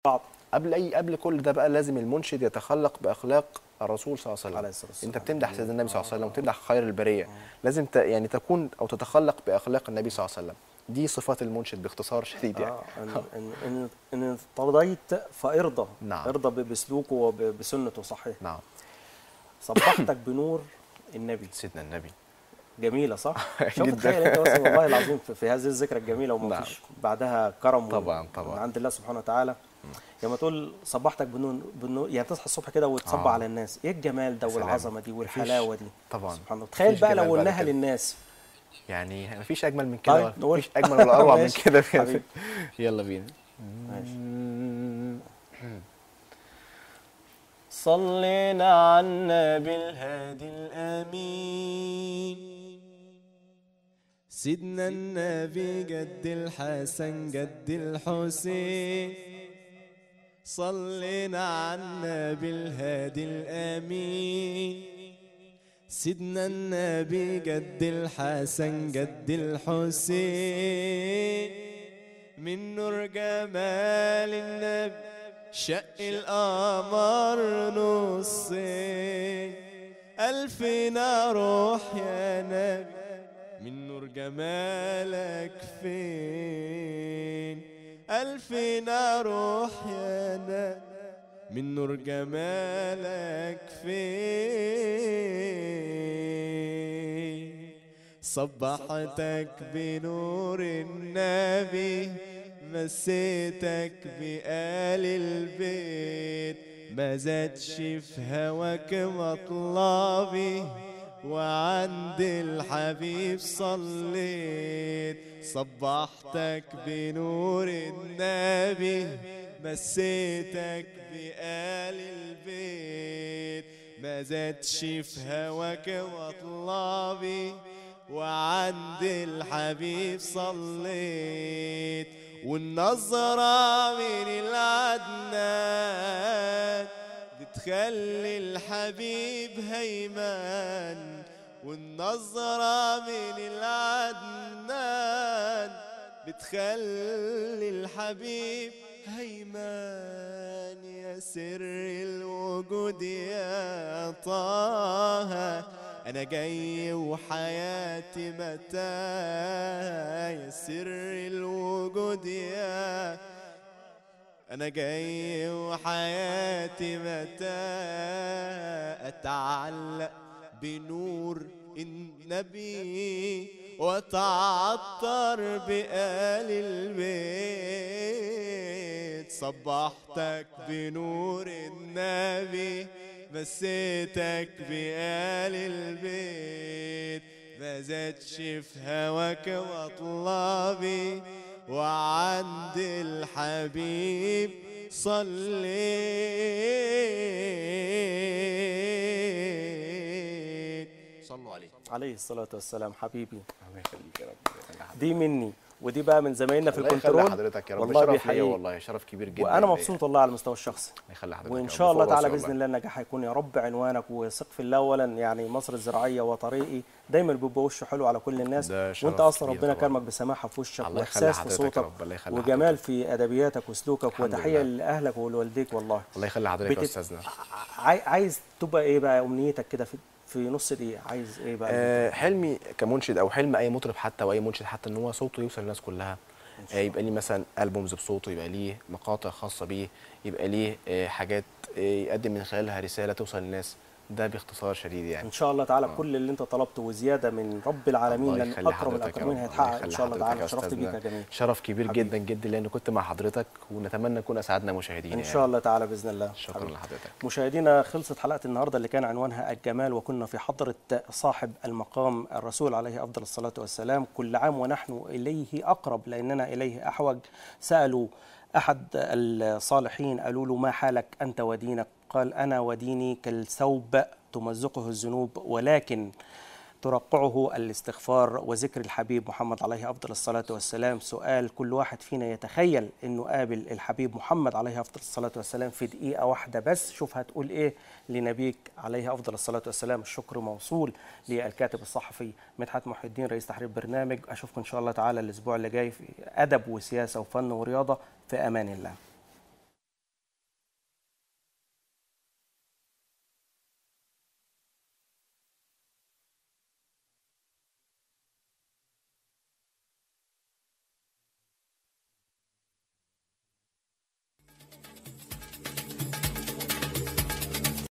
بعض قبل اي قبل كل ده بقى لازم المنشد يتخلق باخلاق الرسول صلى الله عليه عليه وسلم الصلاة انت والسلام. بتمدح سيدنا النبي صلى الله عليه وسلم وتمدح خير البريه لازم ت... يعني تكون او تتخلق باخلاق النبي صلى الله عليه وسلم دي صفات المنشد باختصار شديد يعني آه إن, إن, إن, إن ارتضيت فارضى نعم. ارضى ب- بسلوكه وبسنته صحيح نعم صبحتك بنور النبي سيدنا النبي جميله صح؟ شوف جداً. تخيل انت بس والله العظيم في, في هذه الذكرى الجميله وما نعم. فيش بعدها كرم طبعاً، طبعاً. من عند الله سبحانه وتعالى لما تقول صبحتك بنور بنور يعني تصحى الصبح كده وتصب آه. على الناس ايه الجمال ده سلام. والعظمه دي والحلاوه دي طبعاً. سبحان الله تخيل مفيش بقى جمال لو بعد قلناها كده. للناس يعني مفيش اجمل من طيب، كده نقول. مفيش اجمل ولا اروع من ماشي. كده حبيبي. يلا بينا ماشي صلينا على النبي الهادي الامين سيدنا النبي جد الحسن جد الحسين صلينا على النبي الهادي الامين سيدنا النبي جد الحسن جد الحسين من نور جمال النبي شق القمر نصين ألفنا روح يا نبي من نور جمالك فين ألفنا روح يا نبي من نور جمالك فين صبحتك بنور النبي مسيتك بآل البيت ما زادش في هواك مطلبي وعند الحبيب صليت صبحتك بنور النبي مسيتك بآل البيت ما زادش في هواك مطلبي وعند الحبيب صليت والنظرة من العدنان بتخلي الحبيب هيمان والنظرة من العدنان بتخلي الحبيب هيمان يا سر الوجود يا طه أنا جاي وحياتي متاهة يا سر الوجود يا أنا جاي وحياتي متاهة أتعلق بنور النبي وتعطر بآل البيت صبحتك بنور النبي مسيتك بآل البيت ما زادش في هواك مطلبي وعند الحبيب صليت صلوا عليه عليه الصلاه والسلام حبيبي الله يخليك يا رب الله يخلي دي مني ودي بقى من زمايلنا في الله يخلي الكنترول حضرتك يا رب والله شرف ليا بيحييك والله شرف كبير جدا وانا ليا. مبسوط والله على المستوى الشخصي الله يخلي حضرتك وان يا رب. شاء الله فوق تعالى راسي باذن والله. الله النجاح هيكون يا رب عنوانك وثق في الله اولا يعني مصر الزراعيه وطريقي دايما بيبقى وشه حلو على كل الناس ده شرف وانت اصلا كبير ربنا طبعاً. كرمك بسماحه في وشك الله يخلي واحساس في حضرتك يا صوتك رب، الله يخلي وجمال في ادبياتك وسلوكك الحمد وتحيه لله. لاهلك ولوالديك والله الله يخلي حضرتك يا بتت- استاذنا عاي- عايز تبقى ايه بقى امنيتك كده في في نص دقيقه عايز ايه بقى آه، حلمي كمنشد او حلم اي مطرب حتى واي منشد حتى ان هو صوته يوصل للناس كلها آه، يبقى ليه مثلا البومز بصوته يبقى ليه مقاطع خاصه بيه يبقى ليه آه، حاجات آه، يقدم من خلالها رساله توصل للناس ده باختصار شديد يعني ان شاء الله تعالى كل اللي انت طلبته وزياده من رب العالمين الله لان يخلي اكرم حضرتك يا الاكرمين رب. هيتحقق الله ان يخلي شاء الله حضرتك تعالى يا شرفت أستاذنا. بيك يا جميل شرف كبير حبيبي. جدا جدا لان كنت مع حضرتك ونتمنى نكون اسعدنا مشاهدين ان يعني. شاء الله تعالى باذن الله شكرا حبيبي. لحضرتك مشاهدينا خلصت حلقه النهارده اللي كان عنوانها الجمال وكنا في حضره صاحب المقام الرسول عليه افضل الصلاه والسلام كل عام ونحن اليه اقرب لاننا اليه احوج سالوا احد الصالحين قالوا له ما حالك انت ودينك قال انا وديني كالثوب تمزقه الذنوب ولكن ترقعه الاستغفار وذكر الحبيب محمد عليه افضل الصلاه والسلام سؤال كل واحد فينا يتخيل انه قابل الحبيب محمد عليه افضل الصلاه والسلام في دقيقه واحده بس شوف هتقول ايه لنبيك عليه افضل الصلاه والسلام الشكر موصول للكاتب الصحفي مدحت محي الدين رئيس تحرير برنامج اشوفكم ان شاء الله تعالى الاسبوع اللي جاي في ادب وسياسه وفن ورياضه في امان الله